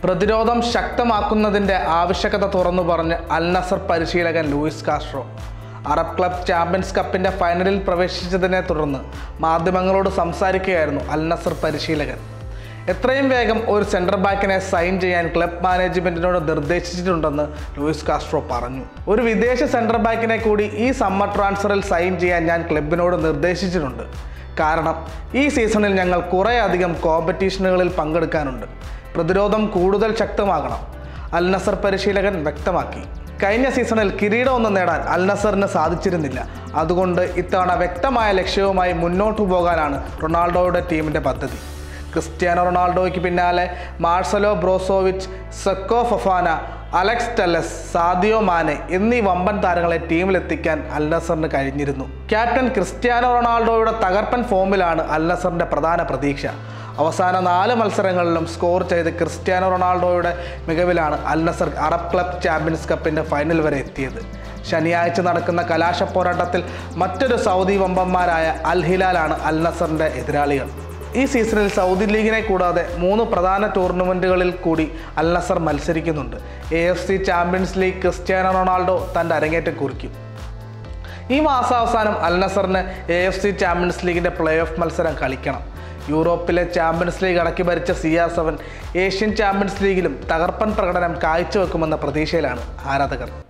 പ്രതിരോധം ശക്തമാക്കുന്നതിൻ്റെ ആവശ്യകത തുറന്നു പറഞ്ഞ് അൽ നസർ പരിശീലകൻ Luis Castro Arab club champions കപ്പിൻ്റെ ഫൈനലിൽ പ്രവേശിച്ചതിനെ തുടർന്ന് മാധ്യമങ്ങളോട് സംസാരിക്കുകയായിരുന്നു അൽ നസർ പരിശീലകൻ എത്രയും വേഗം ഒരു സെൻട്രൽ ബാക്കിനെ സൈൻ ചെയ്യാൻ ക്ലബ് മാനേജ്മെൻറ്റിനോട് നിർദ്ദേശിച്ചിട്ടുണ്ടെന്ന് ലൂയിസ് കാസ്ട്രോ പറഞ്ഞു ഒരു വിദേശ സെൻട്രൽ ബാക്കിനെ കൂടി ഈ സമ്മർ ട്രാൻസ്ഫറിൽ സൈൻ ചെയ്യാൻ ഞാൻ ക്ലബിനോട് നിർദ്ദേശിച്ചിട്ടുണ്ട് കാരണം ഈ സീസണിൽ ഞങ്ങൾ കുറേയധികം കോമ്പറ്റീഷനുകളിൽ പങ്കെടുക്കാനുണ്ട് പ്രതിരോധം കൂടുതൽ ശക്തമാകണം അൽ നസർ പരിശീലകൻ വ്യക്തമാക്കി കഴിഞ്ഞ സീസണിൽ കിരീടമൊന്നും നേടാൻ അൽ നസറിന് സാധിച്ചിരുന്നില്ല അതുകൊണ്ട് ഇത്തവണ വ്യക്തമായ ലക്ഷ്യവുമായി മുന്നോട്ടു പോകാനാണ് റൊണാൾഡോയുടെ ടീമിൻ്റെ പദ്ധതി ക്രിസ്ത്യാനോ റൊണാൾഡോയ്ക്ക് പിന്നാലെ Marcelo Brozovic Seko Fofana Alex Telles Sadio Mane എന്നീ വമ്പൻ താരങ്ങളെ ടീമിലെത്തിക്കാൻ അൽ നസറിന് കഴിഞ്ഞിരുന്നു ക്യാപ്റ്റൻ ക്രിസ്ത്യാനോ റൊണാൾഡോയുടെ തകർപ്പൻ ഫോമിലാണ് അൽ നസറിൻ്റെ പ്രധാന പ്രതീക്ഷ അവസാന നാല് മത്സരങ്ങളിലും സ്കോർ ചെയ്ത് ക്രിസ്ത്യാനോ റൊണാൾഡോയുടെ മികവിലാണ് Al Nassr Arab club champions കപ്പിൻ്റെ ഫൈനൽ വരെ എത്തിയത് ശനിയാഴ്ച നടക്കുന്ന കലാശ പോരാട്ടത്തിൽ മറ്റൊരു സൗദി വമ്പന്മാരായ അൽ ഹിലാലാണ് അൽ നസറിൻ്റെ എതിരാളികൾ ഈ സീസണിൽ സൗദി ലീഗിനെ കൂടാതെ മൂന്ന് പ്രധാന ടൂർണമെൻറ്റുകളിൽ കൂടി അൽ നസർ മത്സരിക്കുന്നുണ്ട് A F C champions league Cristiano Ronaldo തൻ്റെ അരങ്ങേറ്റം കുറിക്കും ഈ മാസാവസാനം അൽ നസറിന് എ എഫ് സി ചാമ്പ്യൻസ് ലീഗിൻ്റെ പ്ലേ ഓഫ് മത്സരം കളിക്കണം യൂറോപ്പിലെ ചാമ്പ്യൻസ് ലീഗ് അടക്കി ഭരിച്ച സിയാ സെവൻ ഏഷ്യൻ ചാമ്പ്യൻസ് ലീഗിലും തകർപ്പൻ പ്രകടനം കാഴ്ചവെക്കുമെന്ന പ്രതീക്ഷയിലാണ് ആരാധകർ